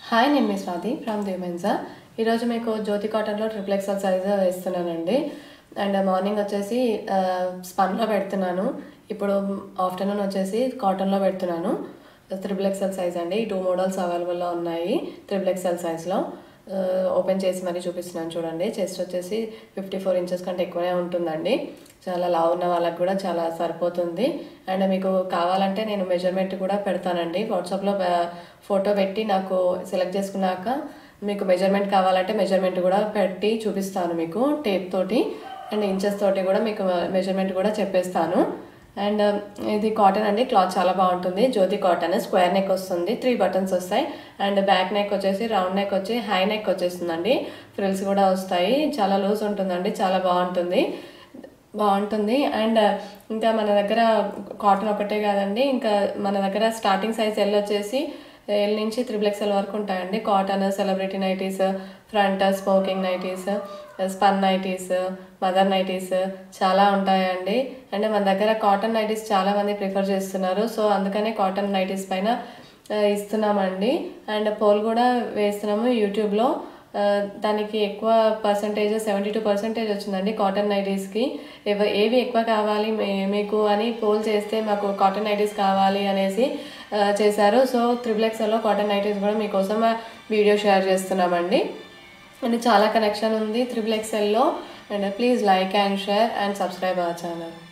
hi నేను మీ Swathi from దేవెన్సా ఈరోజు మీకు జ్యోతి కాటన్లో ట్రిపుల్ ఎక్సెల్ సైజ్ వేస్తున్నానండి అండ్ మార్నింగ్ వచ్చేసి ఆ, స్పన్లో పెడుతున్నాను ఇప్పుడు ఆఫ్టర్నూన్ వచ్చేసి కాటన్లో పెడుతున్నాను త్రిబుల్ ఎక్సెల్ సైజ్ అండి ఈ టూ మోడల్స్ అవైలబుల్లో ఉన్నాయి త్రిబుల్ ఎక్సెల్ సైజ్లో ఓపెన్ చేసి మరీ చూపిస్తున్నాను చూడండి చెస్ట్ వచ్చేసి ఫిఫ్టీ ఫోర్ ఇంచెస్ కంటే ఎక్కువనే ఉంటుందండి చాలా లావు ఉన్న వాళ్ళకి కూడా చాలా సరిపోతుంది అండ్ మీకు కావాలంటే నేను మెజర్మెంట్ కూడా పెడతానండి వాట్సాప్లో ఫోటో పెట్టి నాకు సెలెక్ట్ చేసుకున్నాక మీకు మెజర్మెంట్ కావాలంటే మెజర్మెంట్ కూడా పెట్టి చూపిస్తాను మీకు టేప్ తోటి అండ్ ఇంచెస్ తోటి కూడా మీకు మెజర్మెంట్ కూడా చెప్పేస్తాను అండ్ ఇది కాటన్ అండి క్లాత్ చాలా బాగుంటుంది జ్యోతి కాటన్ స్క్వేర్ నెక్ వస్తుంది త్రీ బటన్స్ వస్తాయి అండ్ బ్యాక్ నెక్ వచ్చేసి రౌండ్ నెక్ వచ్చి హై నెక్ వచ్చేస్తుందండి ఫ్రిల్స్ కూడా వస్తాయి చాలా లూజ్ ఉంటుందండి చాలా బాగుంటుంది బాగుంటుంది అండ్ ఇంకా మన దగ్గర కాటన్ ఒకటే కాదండి ఇంకా మన దగ్గర స్టార్టింగ్ సైజ్ ఎల్ వచ్చేసి ఎల్ నుంచి త్రిబుల్ ఎక్స్ఎల్ వరకు ఉంటాయండి cotton celebrity nighties front smocking nighties spun nighties mother nighties చాలా ఉంటాయండి అండ్ మన దగ్గర కాటన్ నైటీస్ చాలా మంది ప్రిఫర్ చేస్తున్నారు సో అందుకనే కాటన్ నైటీస్ పైన ఆ, ఇస్తున్నామండి అండ్ పోల్ కూడా వేస్తున్నాము యూట్యూబ్లో ఆ, దానికి ఎక్కువ పర్సంటేజ్ సెవెంటీ టూ పర్సెంటేజ్ వచ్చిందండి కాటన్ నైటీస్కి ఎవ ఏవి ఎక్కువ కావాలి మీ- మీకు అని పోల్ చేస్తే మాకు కాటన్ నైటీస్ కావాలి అనేసి ఆ, చేశారు సో త్రిబుల్ ఎక్స్ఎల్లో కాటన్ నైటీస్ కూడా మీకోసం ఆ వీడియో షేర్ చేస్తున్నామండి అండ్ చాలా కనెక్షన్ ఉంది త్రిబుల్ ఎక్స్ఎల్లో and please like and share and subscribe our channel